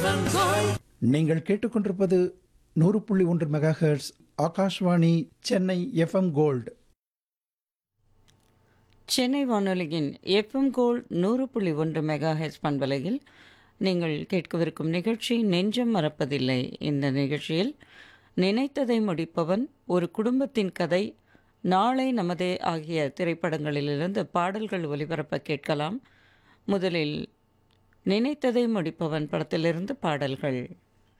நீங்கள் கேட்டுக்கொண்டிருப்பது நூறு புள்ளி ஒன்று mega hertz Akashvani Chennai FM gold Chennai வானொலியின் எஃப்எம் கோல் நூறு புள்ளி ஒன்று மெகா ஹெச் பண்பலையில் நீங்கள் கேட்கவிருக்கும் நிகழ்ச்சி நெஞ்சம் மறப்பதில்லை இந்த நிகழ்ச்சியில் நினைத்ததை முடிப்பவன் ஒரு குடும்பத்தின் கதை நாளை நமதே ஆகிய திரைப்படங்களிலிருந்து பாடல்கள் ஒலிபரப்ப கேட்கலாம் முதலில் நினைத்ததை முடிப்பவன் படத்திலிருந்து பாடல்கள்